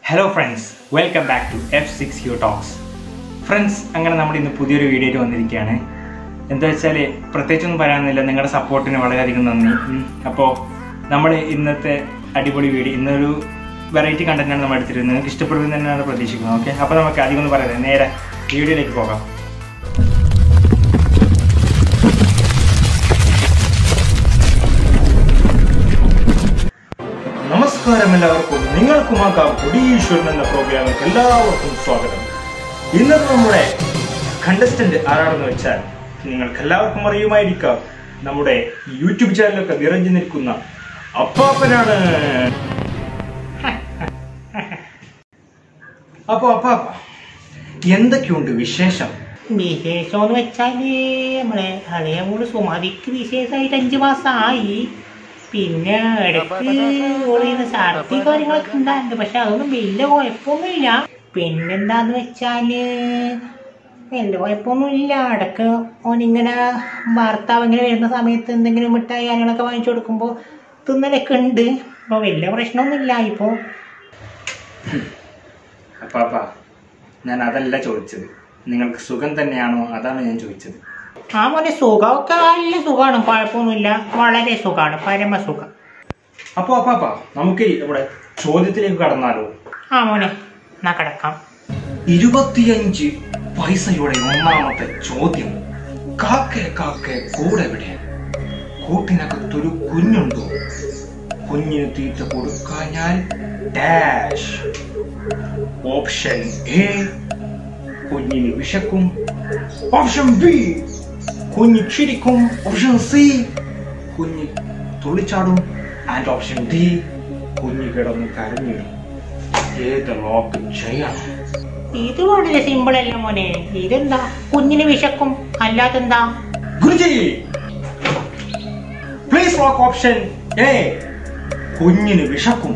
hello friends welcome back to F six U talks friends അങ്ങനെ നമ്മൾ ഇന്ന് പുതിയൊരു വീഡിയോയിൽ വന്നിരിക്കുകയാണ് എന്താ വെച്ചാൽ പ്രത്യേകിച്ചൊന്നും പറയാനൊന്നുമില്ല നിങ്ങളുടെ സപ്പോർട്ടിന് വളരെയധികം നന്ദി അപ്പോൾ നമ്മൾ ഇന്നത്തെ അടിപൊളി വീഡിയോ ഇന്നൊരു വെറൈറ്റി കണ്ടന്റാണ് നമ്മൾ എടുത്തിരുന്നത് നിങ്ങൾക്ക് ഇഷ്ടപ്പെടുന്നത് തന്നെയാണ് പ്രതീക്ഷിക്കുന്നത് ഓക്കെ അപ്പോൾ നമുക്ക് അധികം ഒന്നും പറയാതെ നേരെ വീഡിയോയിലേക്ക് പോകാം നമസ്കാരം എല്ലാവർക്കും നിങ്ങൾക്കുമാക്കാം കൊടീശ്വരൻ എന്ന പ്രോഗ്രാമിലേക്ക് എല്ലാവർക്കും സ്വാഗതം ഇന്നത്തെ നമ്മുടെ കണ്ടസ്റ്റന്റ് ആരാണെന്ന് വെച്ചാൽ നിങ്ങൾക്ക് എല്ലാവർക്കും അറിയുമായിരിക്കാം നമ്മുടെ യൂട്യൂബ് ചാനലൊക്കെ നിറഞ്ഞു നിൽക്കുന്ന അപ്പാപ്പനാണ് അപ്പൊ അപ്പാപ്പ എന്തൊക്കെയുണ്ട് വിശേഷം വിശേഷം എന്ന് വെച്ചാല് നമ്മളെ ഇളയ മോള് സുമതിക്ക് വിശേഷമായിട്ട് അഞ്ചു മാസമായി പിന്നെ ഇടയ്ക്ക് ഓളിങ്ങനെ ഛർദി കാര്യങ്ങളൊക്കെ ഉണ്ടായിരുന്നു പക്ഷെ അതൊന്നും വലിയ കുഴപ്പമൊന്നുമില്ല പിന്നെന്താന്ന് വെച്ചാല് വലിയ കുഴപ്പമൊന്നുമില്ല ഇടയ്ക്ക് ഓനിങ്ങനെ ഭർത്താവ് ഇങ്ങനെ വരുന്ന സമയത്ത് എന്തെങ്കിലും മിഠായി കാര്യങ്ങളൊക്കെ വാങ്ങിച്ചു കൊടുക്കുമ്പോൾ തിന്നലൊക്കെ ഉണ്ട് അപ്പോൾ വലിയ പ്രശ്നമൊന്നുമില്ല ഇപ്പോൾ അപ്പാപ്പ ഞാൻ അതല്ല ചോദിച്ചത് നിങ്ങൾക്ക് സുഖം തന്നെയാണോ അതാണ് ഞാൻ ചോദിച്ചത് ആ മോനെ സുഖമൊക്കെ നല്ല സുഖമാണ് കുഴപ്പമൊന്നുമില്ല വളരെ സുഖമാണ് പരമസുഖം അപ്പൊ അപ്പാപ്പ നമുക്ക് നമ്മുടെ ചോദ്യത്തിലേക്ക് കടന്നാലോ ആ മോനെ എന്നാ കിടക്കാം ഇരുപത്തിയഞ്ച് പൈസയുടെ ഒന്നാമത്തെ ചോദ്യം കാക്കെ കാക്കെ കൂടെ എവിടെ കൂട്ടിനകത്തൊരു കുഞ്ഞുണ്ടോ കുഞ്ഞിന് തീറ്റ കൊടുക്കാഞ്ഞാൽ ഡാഷ് ഓപ്ഷൻ എ കുഞ്ഞിന് വിശക്കും ഓപ്ഷൻ ബി കുഞ്ഞ് ചിരിക്കും ഓപ്ഷൻ സി കുഞ്ഞ് തുള്ളിച്ചാടും ആൻഡ് ഓപ്ഷൻ ഡി കുഞ്ഞ് കിടന്ന് കരഞ്ഞിടും ഏത് ലോക്ക് ചെയ്യണം ഇത് വളരെ സിമ്പിൾ അല്ല മോനെ ഇതെന്താ കുഞ്ഞിന് വിശക്കും അല്ലാതെന്താ Guruji please lock option A കുഞ്ഞിന് വിശക്കും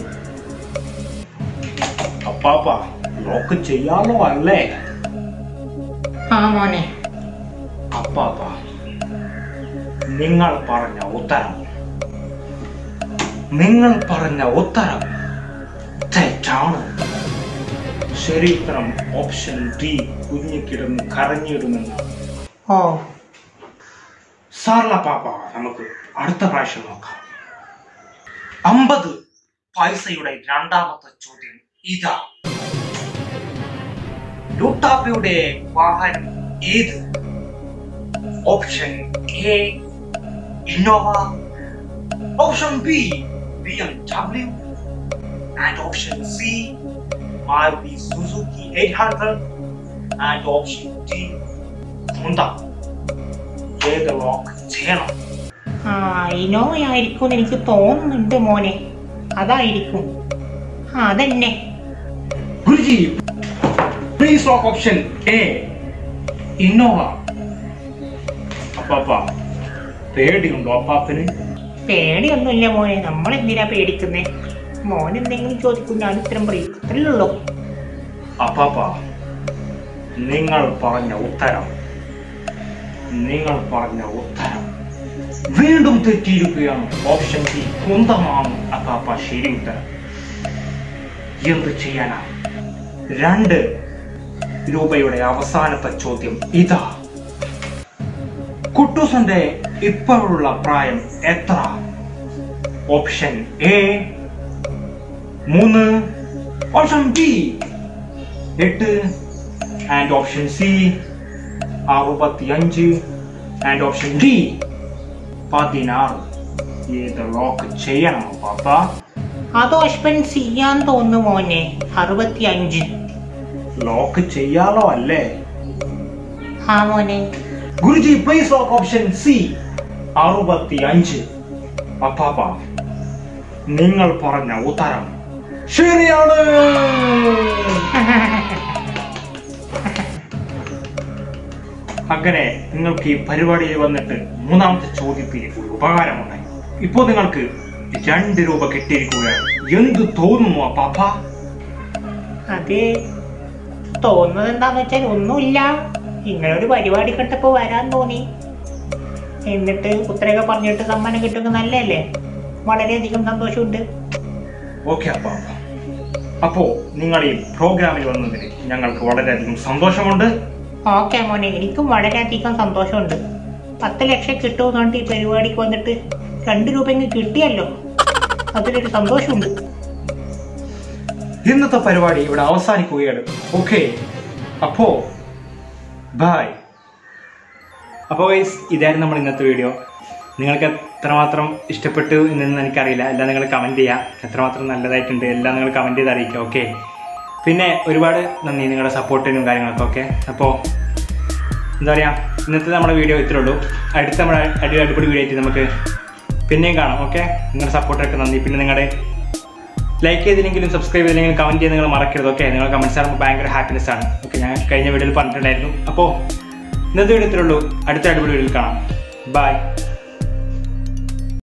അപ്പാപ്പ ലോക്ക് ചെയ്യാലോ അല്ലേ ആ മോനെ അപ്പാപ്പ നിങ്ങൾ പറഞ്ഞ ഉത്തരം നിങ്ങൾ പറഞ്ഞ ഉത്തരം തെറ്റാണ് ശരി ഉത്തരം ഓപ്ഷൻ ഡി കുഞ്ഞു കിടന്ന് കരഞ്ഞിടുമെന്നാണ് ഓ സാർല പാപ്പ നമുക്ക് അടുത്ത പ്രാവശ്യം നോക്കാം അമ്പത് പൈസയുടെ രണ്ടാമത്തെ ചോദ്യം ഇതാ ലുട്ടാപ്പയുടെ വാഹനം ഏത് option A Innova option B B M W and option C Maruti Suzuki eight hundred and option D Honda ഏത് ലോക്ക് ചെയ്യണം ആ ഇനോവ ആയിരിക്കും എന്ന് എനിക്ക് തോന്നുന്നുണ്ട് മോനെ അതായിരിക്കും ആ അതന്നെ Guruji please lock option A Innova അപ്പാപ്പ പേടിയുണ്ടോ അപ്പാപ്പന് പേടിയൊന്നുമില്ല മോനെ നമ്മൾ എന്തിനാ പേടിക്കുന്നേ മോൻ എന്തെങ്കിലും ചോദിക്കും ഞാൻ ഉത്തരം പറയും അത്രയല്ലേ ഉള്ളൂ അപ്പാപ്പ നിങ്ങൾ പറഞ്ഞ ഉത്തരം നിങ്ങൾ പറഞ്ഞ ഉത്തരം വീണ്ടും തെറ്റിയിരിക്കുകയാണ് ഓപ്ഷൻ സി കുന്തമാണ് അപ്പാപ്പ ശരി ഉത്തരം എന്ത് ചെയ്യാനാ രണ്ട് രൂപയുടെ അവസാനത്തെ ചോദ്യം ഇതാ കുട്ടൂസന്റെ ഇപ്പോഴുള്ള പ്രായം എത്ര ഓപ്ഷൻ എ മൂന്ന് ഓപ്ഷൻ ബി എട്ട് ആൻഡ് ഓപ്ഷൻ സി അറുപത്തിയഞ്ച് ആൻഡ് ഓപ്ഷൻ ഡി പതിനാറ് ഏത് ലോക്ക് ചെയ്യണം പാപ്പ അത് ഓഷ്പൻ ചെയ്യാൻ തോന്നുന്നു മോനെ അറുപത്തി അഞ്ച് ലോക്ക് ചെയ്യാലോ അല്ലേ ആ മോനെ Guruji please lock option C അറുപത്തി അഞ്ച് അപ്പാപ്പ നിങ്ങൾ പറഞ്ഞ ഉത്തരം ശരിയാണ് അങ്ങനെ നിങ്ങൾക്ക് ഈ പരിപാടിയിൽ വന്നിട്ട് മൂന്നാമത്തെ ചോദ്യത്തിൽ ഒരു ഉപകാരമുണ്ടായി ഇപ്പോൾ നിങ്ങൾക്ക് രണ്ട് രൂപ കിട്ടിയിരിക്കുകയാണ് എന്ത് തോന്നുന്നു അപ്പാപ്പ അത് തോന്നുന്നത് എന്താന്ന് വെച്ചാൽ ഒന്നുമില്ല ഇങ്ങനൊരു പരിപാടി കണ്ടപ്പോ വരാൻ തോന്നി എന്നിട്ട് ഉത്തരയൊക്കെ പറഞ്ഞിട്ട് സമ്മാനം കിട്ടുന്നത് നല്ലതല്ലേ വളരെയധികം സന്തോഷമുണ്ട് ഓക്കെ അപ്പാപ്പ അപ്പോൾ നിങ്ങൾ ഈ പ്രോഗ്രാമിൽ വന്നതിന് ഞങ്ങൾക്ക് വളരെയധികം സന്തോഷമുണ്ട് ഓക്കെ മോനെ എനിക്കും വളരെയധികം സന്തോഷമുണ്ട് പത്ത് ലക്ഷം കിട്ടുമെന്ന് പറഞ്ഞിട്ട് ഈ പരിപാടിക്ക് വന്നിട്ട് രണ്ട് രൂപ ഇങ്ങ് കിട്ടിയല്ലോ അതിലൊരു സന്തോഷമുണ്ട് ഇന്നത്തെ പരിപാടി ഇവിടെ അവസാനിക്കുകയാണ് ഓക്കെ അപ്പോ ബായ് അപ്പോൾ ഗൈസ് ഇതായിരുന്നു നമ്മൾ ഇന്നത്തെ വീഡിയോ നിങ്ങൾക്ക് എത്രമാത്രം ഇഷ്ടപ്പെട്ടു എന്നൊന്നും എനിക്കറിയില്ല എല്ലാം നിങ്ങൾ കമൻറ്റ് ചെയ്യുക എത്രമാത്രം നല്ലതായിട്ടുണ്ട് എല്ലാം നിങ്ങൾ കമൻറ്റ് ചെയ്ത് അറിയിക്കുക ഓക്കെ പിന്നെ ഒരുപാട് നന്ദി നിങ്ങളുടെ സപ്പോർട്ടിനും കാര്യങ്ങൾക്കും ഓക്കെ അപ്പോൾ എന്താ പറയുക ഇന്നത്തെ നമ്മുടെ വീഡിയോ ഇത്രേ ഉള്ളൂ അടുത്ത നമ്മുടെ അടി അടിപൊളി വീഡിയോ ആയിട്ട് നമുക്ക് പിന്നെയും കാണാം ഓക്കെ നിങ്ങളുടെ സപ്പോർട്ടൊക്കെ നന്ദി പിന്നെ നിങ്ങളുടെ ലൈക്ക് ചെയ്തില്ലെങ്കിലും സബ്സ്ക്രൈബ് ചെയ്തില്ലെങ്കിലും കമൻറ്റ് ചെയ്യാൻ നിങ്ങൾ മറക്കരുത് ഓക്കെ നിങ്ങൾ കമൻറ്റ്സ് ആകുമ്പോൾ ഭയങ്കര ഹാപ്പിനെസ് ആണ് ഓക്കെ ഞാൻ കഴിഞ്ഞ വീഡിയോയിൽ പറഞ്ഞിട്ടുണ്ടായിരുന്നു അപ്പോൾ ഇന്നത്തെ വീഡിയോ ഇത്രേ ഉള്ളൂ അടുത്ത അടിപൊളി വീഡിയോയിൽ കാണാം ബൈ